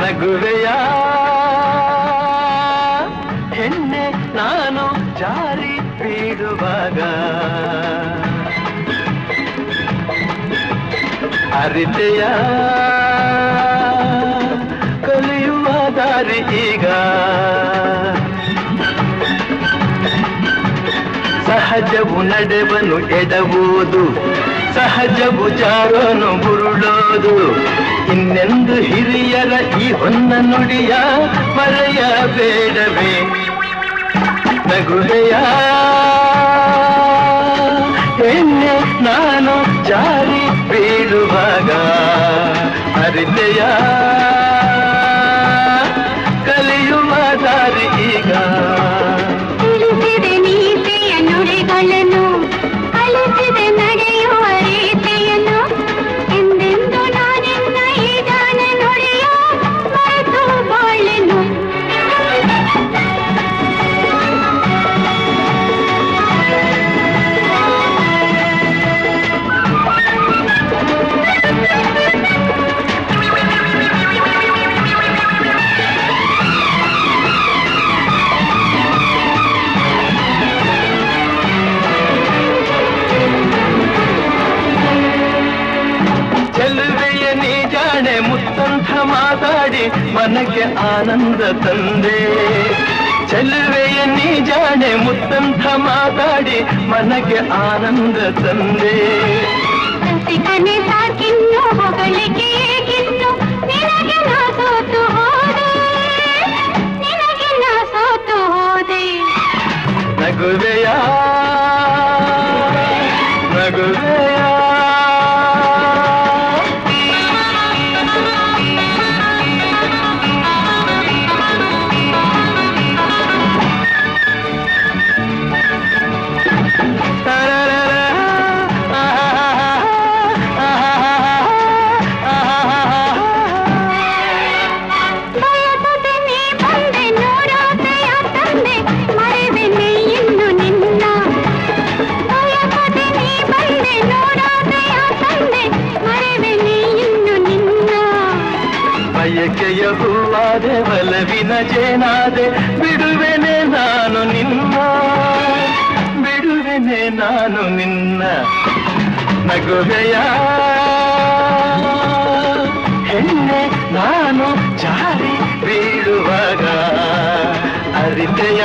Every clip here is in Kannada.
ನಗುವೆಯ ಹೆಣ್ಣೆ ನಾನು ಜಾರಿ ಬೀಳುವಾಗ ಅರಿತೆಯ ಕಲಿಯುವ ದಾರಿ ಈಗ ಸಹಜವು ನಡೆವನು ಎಡವುದು ಸಹಜವು ಜಾರೋನು ಬುರುಳೋದು ಇನ್ನೆಂದು ಹಿರಿಯರ ಈ ಹೊನ್ನ ನುಡಿಯ ಮರೆಯಬೇಡವೇ ನಗುವೆಯ ಹೆಣ್ಣೆ ನಾನು ಜಾರಿ ಬೀಳುವಾಗ ಅರಿತೆಯ ಕಲಿಯುವ ದಾರಿ ಈಗ ತಿಳಿಸಿದೆ ನೀತಿಯ ನುಡಿಗಳನ್ನು ಕಲಿಸಿದೆ ನಡೆಯುವ ರೀತಿಯನ್ನು ಎಂದೆಂದು ನಾನಿನ್ನ ಈ ಜಾಣ ನುಡಿಯ ಮರೆತು ಬಾಳೆನು ಚೆಲುವೆಯ ನೀ ಜಾಣೆ ಮುತ್ತಂಥ ಮಾತಾಡಿ ಮನಕ್ಕೆ ಆನಂದ ತಂದೆ ಚೆಲುವೆಯ ನೀ ಜಾಣೆ ಮುತ್ತಂಥ ಮಾತಾಡಿ ಮನಕ್ಕೆ ಆನಂದ ತಂದೆ ರಸಿಕನೆ ಸಾಕಿನ್ನು ಹೊಗಳಿಕೆ ಏಕಿನ್ನು ನಿನಗೆ ನಾ ಸೋತು ಹೋದೆ ನಿನಗೆ ನಾ ಸೋತು ಹೋದೆ ನಗುವೆಯ ನಗುವೆಯ ಬಯಸದೆ ನೀ ಬಂದೆ ನೂರಾಸೆಯ ತಂದೆ ಮರೆವೆನೆ ಇನ್ನು ನಿನ್ನ ಬಯಸದೆ ನೀ ಬಂದೆ ನೂರಾಸೆಯ ತಂದೆ ಮರೆವೆನೆ ಇನ್ನು ನಿನ್ನ ಬಯಕೆಯ ಹೂವಾದೆ ಬಲವಿನ ಜೇನಾದೆ ಬಿಡುವೆನೆ ನಾನು ನಿನ್ನ ಬಿಡುವೆನೆ ನಾನು ನಿನ್ನ ನಗುವೆಯ ಹೆಣ್ಣೆ ನಾನು ಜಾರಿ ಬೀಳುವಾಗ ಅರಿತೆಯ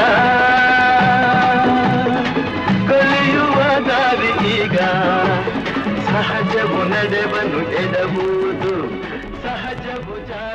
ಕಲಿಯುವ ದಾರಿ ಈಗ ಸಹಜವು ನಡೆವನು ಎಡಬಹುದು ಸಹಜವು ಜಾ